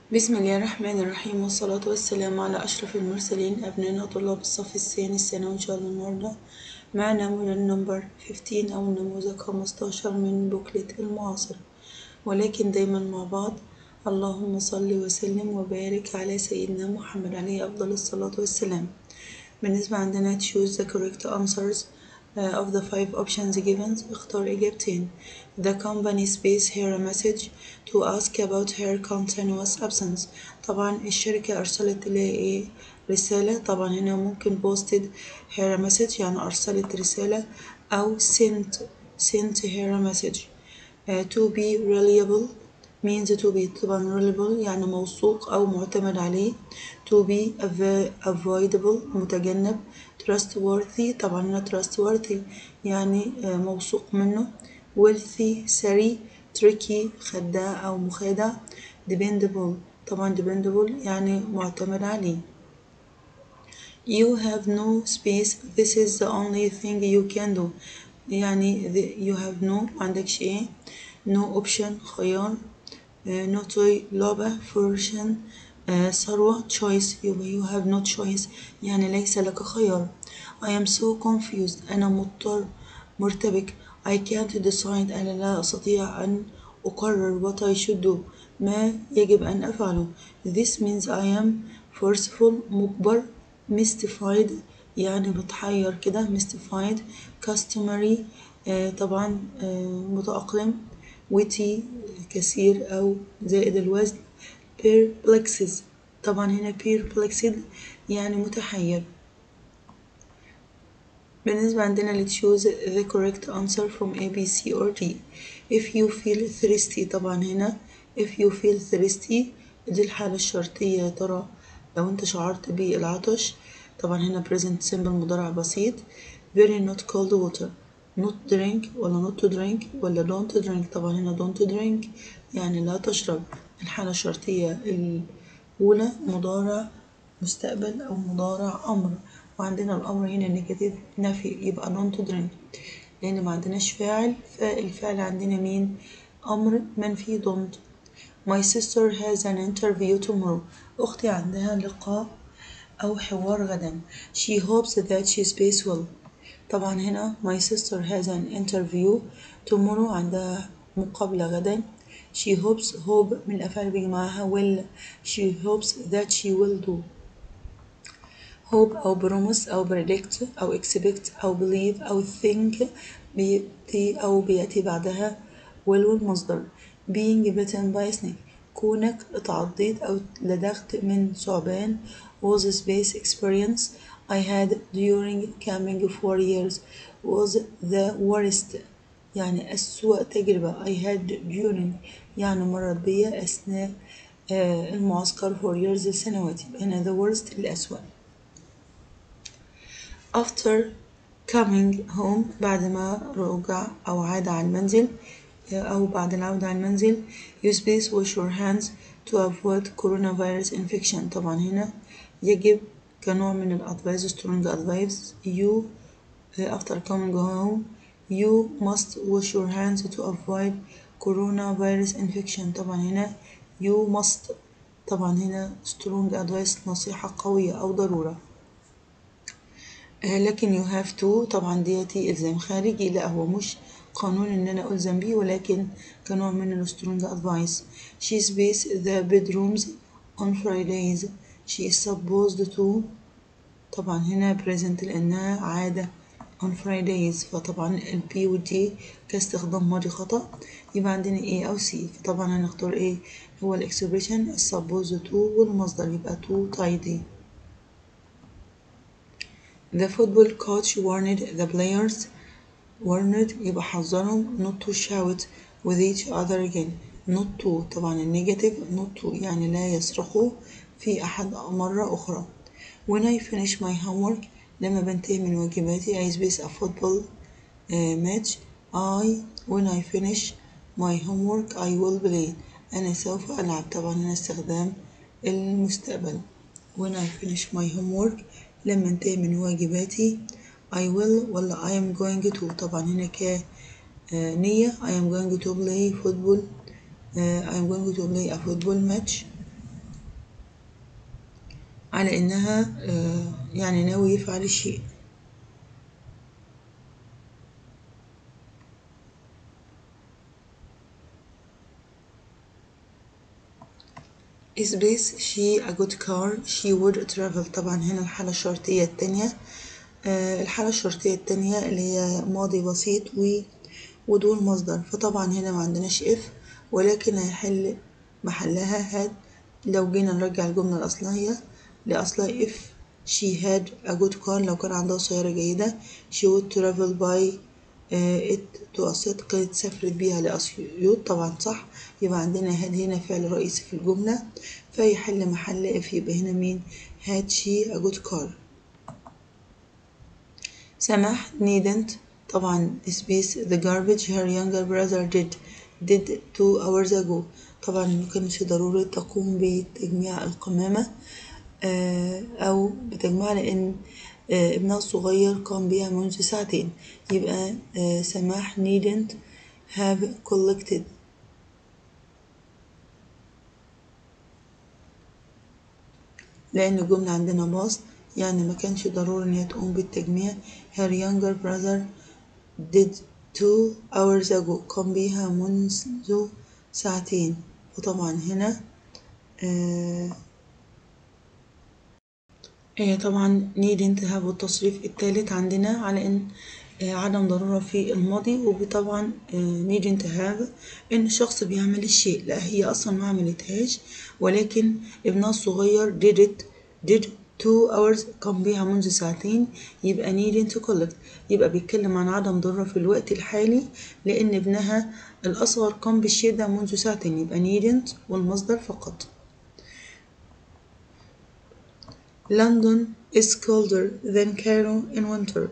بسم الله الرحمن الرحيم والصلاة والسلام على أشرف المرسلين أبنائنا طلاب الصف الثاني الثانوي إن شاء الله النهاردة معنا موديل نمبر 15 أو النموذج 15 من بوكلت المعاصر ولكن دايما مع بعض اللهم صل وسلم وبارك على سيدنا محمد عليه أفضل الصلاة والسلام بالنسبة عندنا choose the correct answers uh, of the five options given اختار إجابتين The company space here a message to ask about her continuous absence طبعا الشركة أرسلت لي إيه رسالة طبعا هنا ممكن posted her a message يعني أرسلت رسالة أو sent sent her a message uh, to be reliable means to be طبعا reliable يعني موثوق أو معتمد عليه to be avoidable متجنب trustworthy طبعا هنا trustworthy يعني موثوق منه wealthy ثري tricky خداع أو مخادع dependable طبعا dependable يعني معتمد عليه you have no space this is the only thing you can do يعني you have no عندكش ايه no option خيار no toy لعبة فرشن ثروة choice يبقى you have no choice يعني ليس لك خيار I am so confused أنا مضطر مرتبك I can't decide أنا لا أستطيع أن أقرر what I should do ما يجب أن أفعله This means I am forceful مجبر mystified يعني متحير كده mystified customary آه طبعا آه متأقلم witty كثير أو زائد الوزن perplexes طبعا هنا perplexed يعني متحير بالنسبة عندنا ل choose the correct answer from A, B, C or D if you feel thirsty طبعا هنا if you feel thirsty دي الحالة الشرطية يا ترى لو انت شعرت بالعطش طبعا هنا present simple مضارع بسيط very not cold water not drink ولا not to drink ولا don't drink طبعا هنا don't drink يعني لا تشرب الحالة الشرطية الأولى مضارع مستقبل أو مضارع أمر وعندنا الأمر هنا نيجاتيف نفي يبقى don't drink لأن ما عندناش فاعل فالفعل عندنا مين أمر منفي don't My sister has an interview tomorrow أختي عندها لقاء أو حوار غدا She hopes that she space well طبعا هنا my sister has an interview tomorrow عندها مقابلة غدا she hopes hope من الأفعال بيجي معاها will she hopes that she will do hope أو promise أو predict أو expect أو believe أو think بيأتي أو بيأتي بعدها will والمصدر being bitten by a snake كونك اتعضيت أو لدغت من ثعبان was a space experience I had during camping for years was the worst يعني أسوأ تجربة I had during يعني مرت بيا أثناء المعسكر for years سنوات هنا the worst الأسوأ after coming home بعد ما رجع أو عاد على المنزل أو بعد العودة على المنزل you space wash your hands to avoid coronavirus infection طبعا هنا يجب كنوع من الأدفايس strong advice you after coming home you must wash your hands to avoid coronavirus infection طبعا هنا you must طبعا هنا strong advice نصيحة قوية أو ضرورة لكن you have to طبعا ديتي إلزام خارجي لا هو مش قانون إن أنا ألزم بيه ولكن كنوع من السترونج أدفايس she space the bedrooms on Fridays she is supposed to طبعا هنا present لأنها عادة on Fridays فطبعا ال P و D كاستخدام ماضي خطأ يبقى عندنا A أو C فطبعا هنختار A هو الإكسبريشن supposed to والمصدر يبقى to tidy The football coach warned the players warned يبقى حذرهم not to shout with each other again not to طبعا النيجاتيف not to يعني لا يصرخوا في أحد مرة أخرى when I finish my homework لما بنتهي من واجباتي I space a football uh, match I when I finish my homework I will play أنا سوف ألعب طبعا هنا استخدام المستقبل when I finish my homework لما انتهي من واجباتي I will ولا I am going to طبعا هنا كنية I am going to play football uh, I am going to play a football match على إنها آه، يعني ناوي يفعل الشيء space she a good car she would travel طبعا هنا الحالة الشرطية التانية آه، الحالة الشرطية التانية اللي هي ماضي بسيط و ودول مصدر فطبعا هنا ما عندناش اف ولكن هيحل محلها had لو جينا نرجع الجملة الأصلية لأصلها if she had a good car لو كان عندها سيارة جيدة she would travel by uh, it to أسيوط كانت سافرت بيها لأسيوط طبعا صح يبقى عندنا had هنا فعل رئيسي في الجملة فيحل محل if يبقى هنا مين had she a good car سماح needn't طبعا space the garbage her younger brother did did two hours ago طبعا ما كانش ضروري تقوم بتجميع القمامة آه، أو بتجميع لأن آه، ابنها الصغير قام بها منذ ساعتين يبقى آه، سماح needn't have collected لأن الجملة عندنا باص يعني ما كانش ضروري إن هي تقوم بالتجميع her younger brother did two hours ago قام بيها منذ ساعتين وطبعا هنا آه آه طبعا needn't have التصريف الثالث عندنا على إن آه عدم ضرورة في الماضي وطبعا آه needn't have إن الشخص بيعمل الشيء لا هي أصلا ما عملتهاش ولكن ابنها الصغير did it did two hours قام بيها منذ ساعتين يبقى needn't to collect يبقى بيتكلم عن عدم ضرورة في الوقت الحالي لأن ابنها الأصغر قام بالشيء ده منذ ساعتين يبقى needn't والمصدر فقط London is colder than Cairo in winter.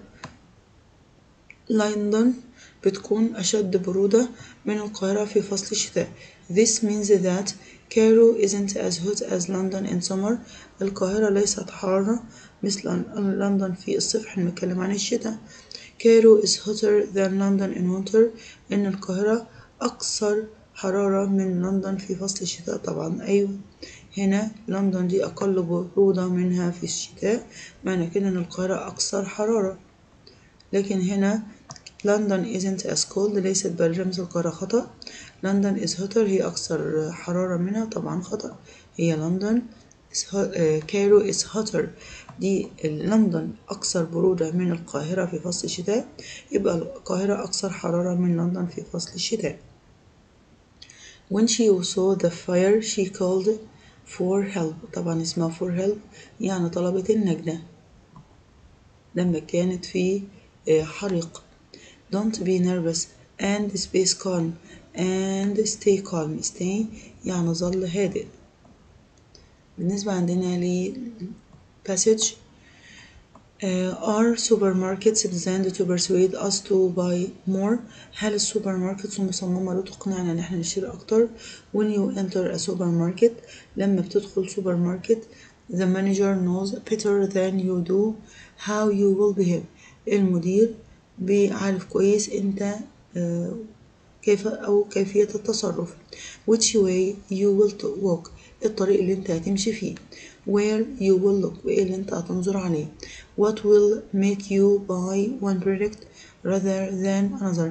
لندن بتكون أشد برودة من القاهرة في فصل الشتاء. This means that Cairo isn't as hot as London in summer. القاهرة ليست حارة مثل لندن في الصيف احنا بنتكلم عن الشتاء. Cairo is hotter than London in winter. إن القاهرة أكثر حرارة من لندن في فصل الشتاء طبعا أيوة هنا لندن دي أقل برودة منها في الشتاء معنى كده إن القاهرة أكثر حرارة لكن هنا لندن isn't as cold ليست باردة مثل القاهرة خطأ لندن is hotter هي أكثر حرارة منها طبعا خطأ هي لندن كايرو is hotter دي لندن أكثر برودة من القاهرة في فصل الشتاء يبقى القاهرة أكثر حرارة من لندن في فصل الشتاء When she saw the fire she called for help طبعا اسمها for help يعني طلبت النجدة لما كانت في حريق don't be nervous and space calm and stay calm stay يعني ظل هادئ بالنسبة عندنا ل passage uh, are supermarkets designed to persuade us to buy more هل السوبر ماركتس مصممة لتقنعنا ان احنا نشتري اكتر when you enter a supermarket لما بتدخل سوبر ماركت the manager knows better than you do how you will behave المدير بيعرف كويس انت uh, كيف او كيفية التصرف which way you will walk الطريق اللي انت هتمشي فيه where you will look وايه اللي انت هتنظر عليه what will make you buy one product rather than another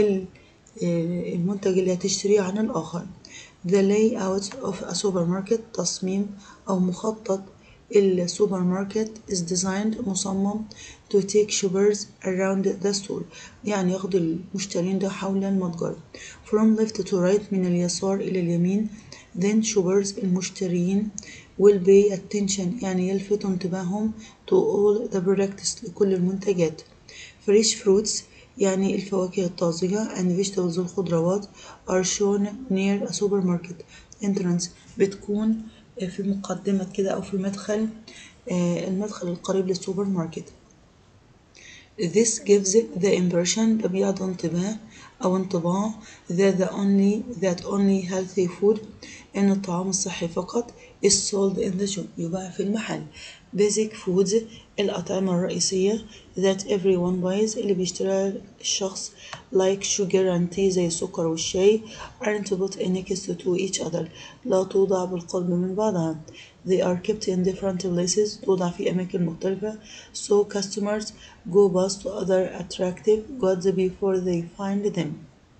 المنتج اللي هتشتريه عن الآخر the layout of a supermarket تصميم أو مخطط السوبر ماركت is designed مصمم to take shoppers around the store يعني ياخد المشترين ده حول المتجر from left to right من اليسار إلى اليمين then shoppers المشترين will pay attention يعني يلفتوا انتباههم to all the products لكل المنتجات fresh fruits يعني الفواكه الطازجة and vegetables الخضروات are shown near a supermarket entrance بتكون في مقدمة كده أو في مدخل المدخل القريب للسوبر ماركت This gives the impression ده بيعطي انتباه أو انطباع that the only that only healthy food إن الطعام الصحي فقط is sold in the shop يباع في المحل basic foods الأطعمة الرئيسية that everyone buys اللي بيشتريها الشخص like sugar and tea زي السكر والشاي aren't put next to each other لا توضع بالقرب من بعضها they are kept in different places توضع في أماكن مختلفة so customers go past to other attractive goods before they find them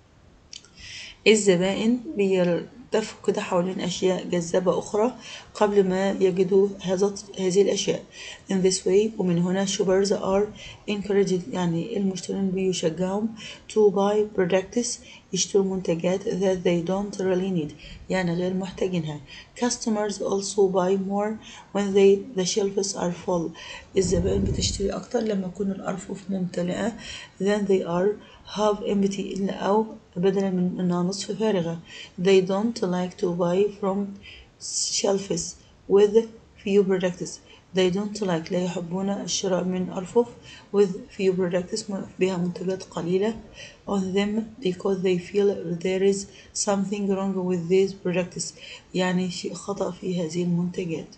الزبائن بيلتفوا كده حوالين أشياء جذابة أخرى قبل ما يجدوا هذا هذه الأشياء in this way ومن هنا shoppers are encouraged يعني المشترين بيشجعهم to buy products يشتروا منتجات that they don't really need يعني غير محتاجينها customers also buy more when they the shelves are full الزبائن بتشتري أكتر لما تكون الأرفف ممتلئة than they are half empty أو بدلا من أنها نصف فارغة they don't like to buy from shelves with few products they don't like لا يحبون الشراء من أرفف with few products بها منتجات قليلة on them because they feel there is something wrong with these products يعني شيء خطأ في هذه المنتجات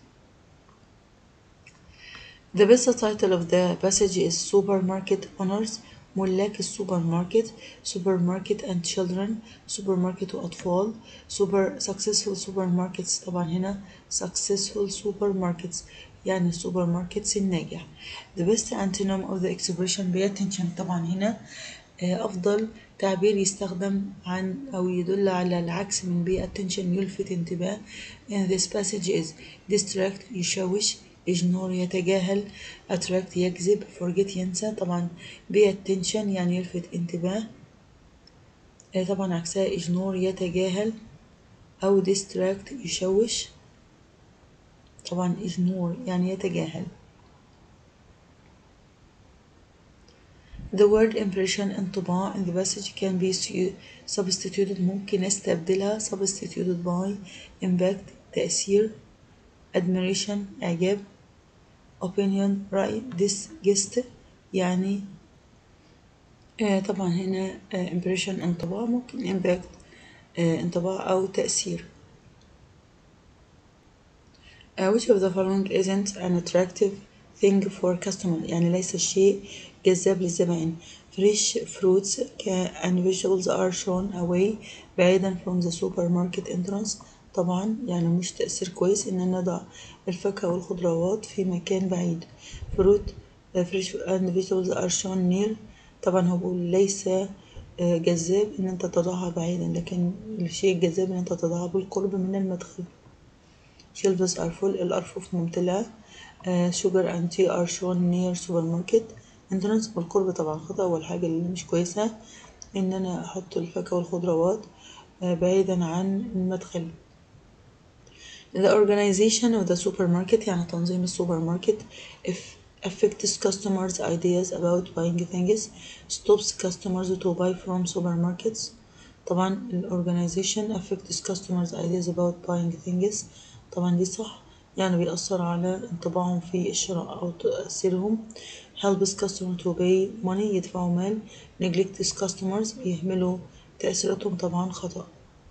The best title of the passage is Supermarket Owners ملاك السوبر ماركت سوبر ماركت and children سوبر ماركت وأطفال سوبر successful سوبر ماركتس طبعا هنا successful سوبر ماركتس يعني السوبر ماركتس الناجح the best antonym of the expression pay attention طبعا هنا أفضل تعبير يستخدم عن أو يدل على العكس من pay attention يلفت انتباه in this passage is distract يشوش ignore يتجاهل attract يجذب forget ينسى طبعا pay attention يعني يلفت انتباه طبعا عكسها ignore يتجاهل أو distract يشوش طبعا ignore يعني يتجاهل The word impression انطباع in the passage can be substituted ممكن نستبدلها substituted by impact تأثير admiration إعجاب opinion رأي disgust يعني آه طبعا هنا آه impression انطباع ممكن impact آه انطباع أو تأثير uh, which of the following isn't an attractive thing for customer يعني ليس الشيء جذاب للزبائن fresh fruits and vegetables are shown away بعيدا from the supermarket entrance طبعا يعني مش تأثير كويس إن نضع الفاكهة والخضروات في مكان بعيد fruit fresh and vegetables are shown near طبعا هو بيقول ليس جذاب إن أنت تضعها بعيدا لكن الشيء الجذاب إن أنت تضعها بالقرب من المدخل shelves are full الأرفف ممتلئة uh, sugar and tea are shown near supermarket entrance بالقرب طبعا خطأ أول حاجة اللي مش كويسة إن أنا أحط الفاكهة والخضروات uh, بعيدا عن المدخل The organization of the supermarket يعني تنظيم السوبر ماركت if affects customers ideas about buying things stops customers to buy from supermarkets طبعا ال organization affects customers ideas about buying things طبعا دي صح يعني بيأثر على انطباعهم في الشراء أو تأثيرهم helps customer to pay money يدفعوا مال neglects customers بيهملوا تأثيراتهم طبعا خطأ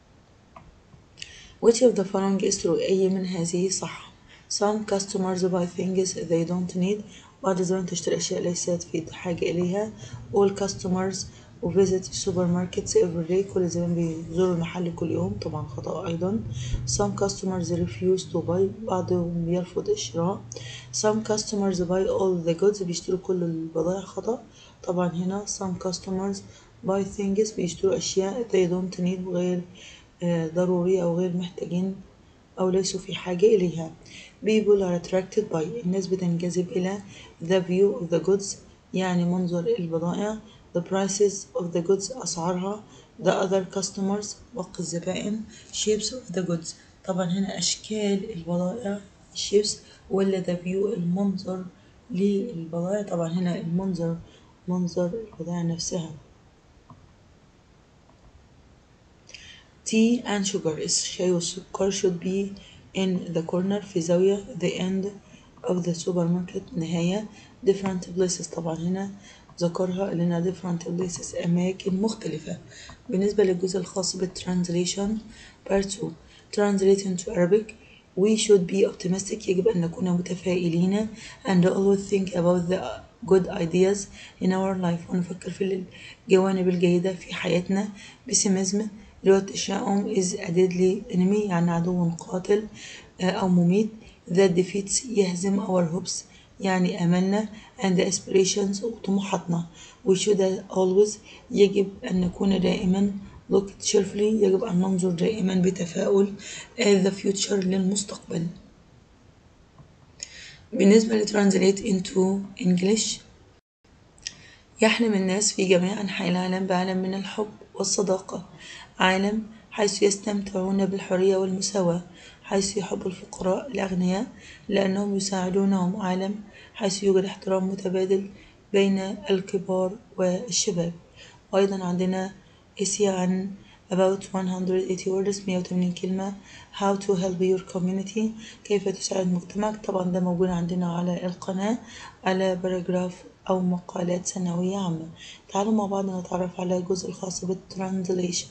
which of the following is true أي من هذه صح some customers buy things they don't need بعض الزبائن تشتري أشياء ليست في حاجة إليها all customers visit supermarkets every day كل زبائن بيزوروا المحل كل يوم طبعا خطأ أيضا some customers refuse to buy بعضهم بيرفض الشراء some customers buy all the goods بيشتروا كل البضائع خطأ طبعا هنا some customers buy things بيشتروا أشياء they don't need غير ضرورية أو غير محتاجين أو ليسوا في حاجة إليها people are attracted by الناس بتنجذب إلى the view of the goods يعني منظر البضائع the prices of the goods أسعارها the other customers باقي الزبائن shapes of the goods طبعا هنا أشكال البضائع shapes ولا the view المنظر للبضائع طبعا هنا المنظر منظر البضائع نفسها tea and sugar الشاي والسكر should be in the corner في زاوية the end of the supermarket نهاية different places طبعا هنا ذكرها لنا different places أماكن مختلفة بالنسبة للجزء الخاص بالترانزليشن part 2 translate into Arabic we should be optimistic يجب أن نكون متفائلين and always think about the good ideas in our life ونفكر في الجوانب الجيدة في حياتنا بسمزم اللي هو التشاؤم is a deadly enemy يعني عدو قاتل أو مميت that defeats يهزم our hopes يعني أملنا and aspirations وطموحاتنا we should always يجب أن نكون دائما look cheerfully يجب أن ننظر دائما بتفاؤل at the future للمستقبل بالنسبة ل translate into English يحلم الناس في جميع أنحاء العالم بعالم من الحب والصداقة عالم حيث يستمتعون بالحرية والمساواة حيث يحب الفقراء الأغنياء لأنهم يساعدونهم عالم حيث يوجد احترام متبادل بين الكبار والشباب وأيضا عندنا إسيا عن about 180 words 180 كلمة how to help your community كيف تساعد مجتمعك طبعا ده موجود عندنا على القناة على باراجراف أو مقالات سنوية عامة تعالوا مع بعض نتعرف على الجزء الخاص بالترانزليشن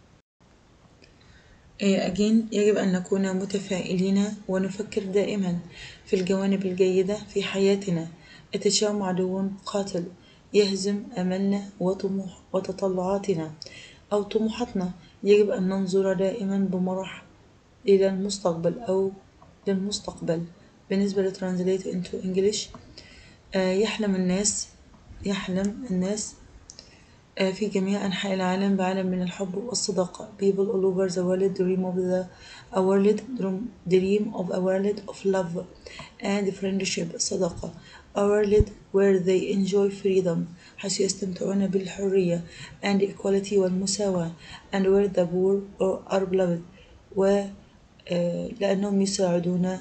again يجب أن نكون متفائلين ونفكر دائما في الجوانب الجيدة في حياتنا التشاؤم عدو قاتل يهزم أملنا وطموح وتطلعاتنا أو طموحاتنا يجب أن ننظر دائما بمرح إلى المستقبل أو للمستقبل بالنسبة ل translate into English يحلم الناس يحلم الناس في جميع أنحاء العالم بعالم من الحب والصداقة people all over the world dream of the a world dream of a world of love and friendship صداقة a world where they enjoy freedom حيث يستمتعون بالحرية and equality والمساواة and where the poor are beloved و لأنهم يساعدون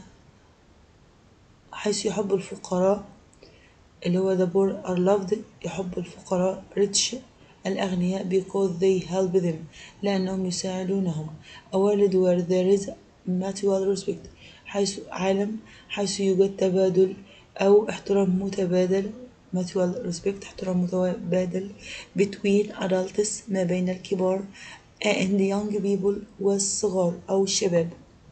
حيث يحب الفقراء اللي هو the poor are loved يحب الفقراء rich الأغنياء because they help them لأنهم يساعدونهم a world where there is mutual respect حيث عالم حيث يوجد تبادل أو احترام متبادل mutual respect احترام متبادل between adults ما بين الكبار and young people والصغار أو الشباب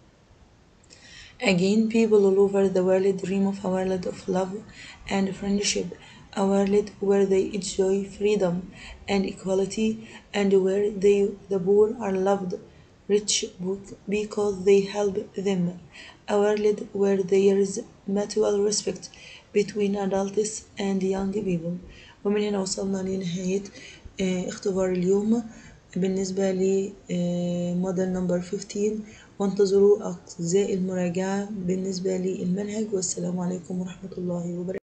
Again, people all over the world dream of a world of love and friendship, a world where they enjoy freedom and equality, and where they, the poor are loved, rich because they help them, a world where there is mutual respect between adults and young people. ومن هنا وصلنا لنهاية اختبار اليوم بالنسبة ل موديل نمبر 15 وانتظروا أجزاء المراجعة بالنسبة للمنهج والسلام عليكم ورحمة الله وبركاته